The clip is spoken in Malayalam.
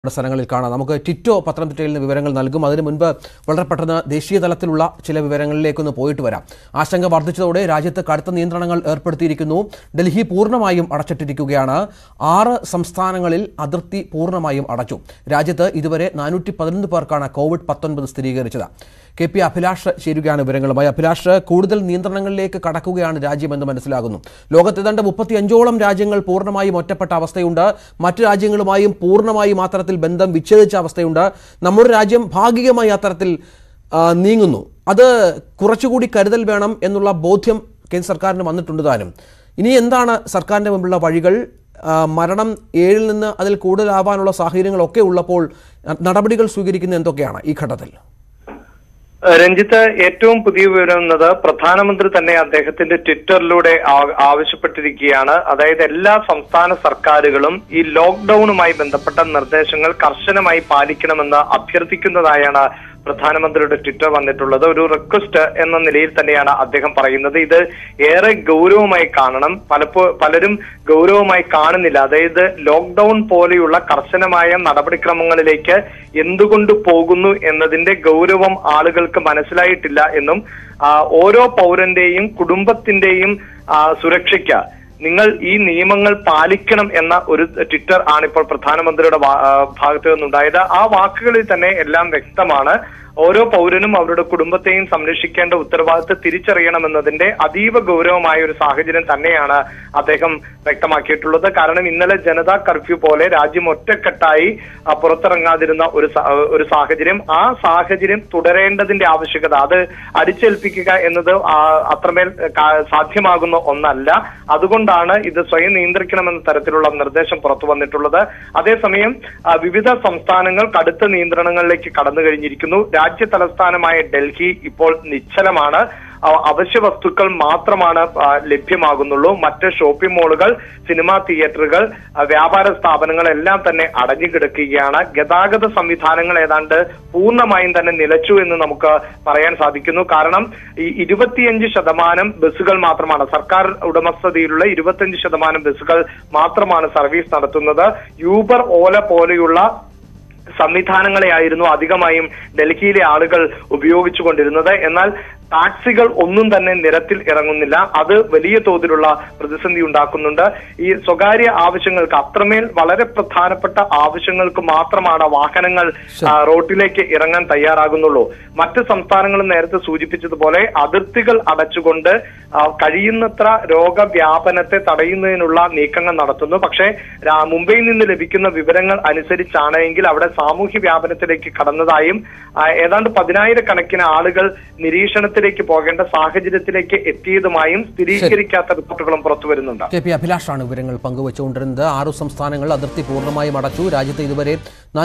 സ്ഥലങ്ങളിൽ കാണാം നമുക്ക് ടിറ്റോ പത്തനംതിട്ടയിൽ നിന്ന് വിവരങ്ങൾ നൽകും അതിനു മുൻപ് വളരെ പെട്ടെന്ന് ദേശീയ തലത്തിലുള്ള ചില വിവരങ്ങളിലേക്കൊന്ന് പോയിട്ട് വരാം ആശങ്ക വർദ്ധിച്ചതോടെ രാജ്യത്ത് കടുത്ത നിയന്ത്രണങ്ങൾ ഏർപ്പെടുത്തിയിരിക്കുന്നു ഡൽഹി പൂർണ്ണമായും അടച്ചിട്ടിരിക്കുകയാണ് ആറ് സംസ്ഥാനങ്ങളിൽ അതിർത്തി പൂർണ്ണമായും അടച്ചു രാജ്യത്ത് ഇതുവരെ നാനൂറ്റി പതിനൊന്ന് പേർക്കാണ് കോവിഡ് പത്തൊൻപത് സ്ഥിരീകരിച്ചത് കെ പി അഭിലാഷ് ചേരുകയാണ് വിവരങ്ങളുമായി അഭിലാഷ് കൂടുതൽ നിയന്ത്രണങ്ങളിലേക്ക് കടക്കുകയാണ് രാജ്യമെന്ന് മനസ്സിലാകുന്നു ലോകത്ത് ഏതാണ്ട് മുപ്പത്തി അഞ്ചോളം രാജ്യങ്ങൾ പൂർണ്ണമായും ഒറ്റപ്പെട്ട അവസ്ഥയുണ്ട് മറ്റു രാജ്യങ്ങളുമായും പൂർണ്ണമായും അത്തരത്തിൽ ബന്ധം വിച്ഛേദിച്ച അവസ്ഥയുണ്ട് നമ്മുടെ രാജ്യം ഭാഗികമായി അത്തരത്തിൽ ആ, നീങ്ങുന്നു അത് കുറച്ചുകൂടി കരുതൽ വേണം എന്നുള്ള ബോധ്യം കേന്ദ്ര സർക്കാരിന് വന്നിട്ടുണ്ട് താനും ഇനി എന്താണ് സർക്കാരിൻ്റെ മുമ്പിലുള്ള വഴികൾ ആ, മരണം ഏഴിൽ നിന്ന് അതിൽ കൂടുതലാവാനുള്ള സാഹചര്യങ്ങളൊക്കെ ഉള്ളപ്പോൾ ആ, നടപടികൾ സ്വീകരിക്കുന്നത് എന്തൊക്കെയാണ് ഈ ഘട്ടത്തിൽ രഞ്ജിത്ത് ഏറ്റവും പുതിയ വിവരം എന്നത് പ്രധാനമന്ത്രി തന്നെ അദ്ദേഹത്തിന്റെ ട്വിറ്ററിലൂടെ ആ- ആവശ്യപ്പെട്ടിരിക്കുകയാണ് അതായത് എല്ലാ സംസ്ഥാന സർക്കാരുകളും ഈ ലോക്ക്ഡൌണുമായി ബന്ധപ്പെട്ട നിർദ്ദേശങ്ങൾ കർശനമായി പാലിക്കണമെന്ന് അഭ്യർത്ഥിക്കുന്നതായാണ് പ്രധാനമന്ത്രിയുടെ ട്വിറ്റർ വന്നിട്ടുള്ളത് ഒരു റിക്വസ്റ്റ് എന്ന നിലയിൽ തന്നെയാണ് അദ്ദേഹം പറയുന്നത് ഇത് ഏറെ ഗൗരവമായി കാണണം പലപ്പോ പലരും ഗൗരവമായി കാണുന്നില്ല അതായത് ലോക്ക്ഡൌൺ പോലെയുള്ള കർശനമായ നടപടിക്രമങ്ങളിലേക്ക് എന്തുകൊണ്ട് പോകുന്നു എന്നതിന്റെ ഗൗരവം ആളുകൾക്ക് മനസ്സിലായിട്ടില്ല എന്നും ആ, ഓരോ പൗരന്റെയും കുടുംബത്തിന്റെയും ആ, സുരക്ഷയ്ക്ക് നിങ്ങൾ ഈ നിയമങ്ങൾ പാലിക്കണം എന്ന ഒരു ട്വിറ്റർ ആണ് ഇപ്പോൾ പ്രധാനമന്ത്രിയുടെ വാ- ആ, ഭാഗത്ത് നിന്നുണ്ടായത് ആ വാക്കുകളിൽ തന്നെ എല്ലാം വ്യക്തമാണ് ഓരോ പൗരനും അവരുടെ കുടുംബത്തെയും സംരക്ഷിക്കേണ്ട ഉത്തരവാദിത്തം തിരിച്ചറിയണമെന്നതിന്റെ അതീവ ഗൗരവമായ ഒരു സാഹചര്യം തന്നെയാണ് അദ്ദേഹം വ്യക്തമാക്കിയിട്ടുള്ളത് കാരണം ഇന്നലെ ജനതാ കർഫ്യൂ പോലെ രാജ്യം ഒറ്റക്കെട്ടായി ആ, പുറത്തിറങ്ങാതിരുന്ന ഒരു സ- ഒരു സാഹചര്യം ആ സാഹചര്യം തുടരേണ്ടതിന്റെ ആവശ്യകത അത് അടിച്ചേൽപ്പിക്കുക എന്നത് ആ, അത്രമേൽ കാ- സാധ്യമാകുന്ന ഒന്നല്ല അതുകൊണ്ടാണ് ഇത് സ്വയം നിയന്ത്രിക്കണമെന്ന തരത്തിലുള്ള നിർദ്ദേശം പുറത്തു വന്നിട്ടുള്ളത് അതേസമയം ആ, വിവിധ സംസ്ഥാനങ്ങൾ കടുത്ത നിയന്ത്രണങ്ങളിലേക്ക് കടന്നു കഴിഞ്ഞിരിക്കുന്നു രാജ്യ തലസ്ഥാനമായ ഡൽഹി ഇപ്പോൾ നിശ്ചലമാണ് അവ- അവശ്യ വസ്തുക്കൾ മാത്രമാണ് ആ, ലഭ്യമാകുന്നുള്ളൂ മറ്റ് ഷോപ്പിംഗ് മാളുകൾ സിനിമാ തിയേറ്ററുകൾ ആ, വ്യാപാര സ്ഥാപനങ്ങൾ എല്ലാം തന്നെ അടഞ്ഞു കിടക്കുകയാണ് ഗതാഗത സംവിധാനങ്ങൾ ഏതാണ്ട് പൂർണ്ണമായും തന്നെ നിലച്ചു എന്ന് നമുക്ക് പറയാൻ സാധിക്കുന്നു കാരണം ഈ ഇരുപത്തിയഞ്ച് ശതമാനം ബസ്സുകൾ മാത്രമാണ് സർക്കാർ ഉടമസ്ഥതയിലുള്ള ഇരുപത്തിയഞ്ച് ശതമാനം ബസ്സുകൾ മാത്രമാണ് സർവീസ് നടത്തുന്നത് യൂബർ ഓല പോലെയുള്ള സംവിധാനങ്ങളെയായിരുന്നു അധികമായും ഡൽഹിയിലെ ആളുകൾ ഉപയോഗിച്ചുകൊണ്ടിരുന്നത് എന്നാൽ ടാക്സികൾ ഒന്നും തന്നെ നിരത്തിൽ ഇറങ്ങുന്നില്ല അത് വലിയ തോതിലുള്ള പ്രതിസന്ധി ഉണ്ടാക്കുന്നുണ്ട് ഈ സ്വകാര്യ ആവശ്യങ്ങൾക്ക് അത്രമേൽ വളരെ പ്രധാനപ്പെട്ട ആവശ്യങ്ങൾക്ക് മാത്രമാണ് വാഹനങ്ങൾ ആ, റോട്ടിലേക്ക് ഇറങ്ങാൻ തയ്യാറാകുന്നുള്ളൂ മറ്റ് സംസ്ഥാനങ്ങളും നേരത്തെ സൂചിപ്പിച്ചതുപോലെ അതിർത്തികൾ അടച്ചുകൊണ്ട് ആ, കഴിയുന്നത്ര രോഗവ്യാപനത്തെ തടയുന്നതിനുള്ള നീക്കങ്ങൾ നടത്തുന്നു പക്ഷേ രാ- മുംബൈയിൽ നിന്ന് ലഭിക്കുന്ന വിവരങ്ങൾ അനുസരിച്ചാണ് എങ്കിൽ അവിടെ സാമൂഹ്യ വ്യാപനത്തിലേക്ക് കടന്നതായും ആ, ഏതാണ്ട് പതിനായിരക്കണക്കിന് ആളുകൾ നിരീക്ഷണത്തിലേക്ക് പോകേണ്ട സാഹചര്യത്തിലേക്ക് എത്തിയതുമായും സ്ഥിരീകരിക്കാത്ത റിപ്പോർട്ടുകളും പുറത്തു വരുന്നുണ്ട് കെ പി അഭിലാഷാണ് വിവരങ്ങൾ പങ്കുവച്ചുകൊണ്ടിരുന്നത് ആറു സംസ്ഥാനങ്ങൾ അതിർത്തി പൂർണ്ണമായും അടച്ചു രാജ്യത്ത് ഇതുവരെ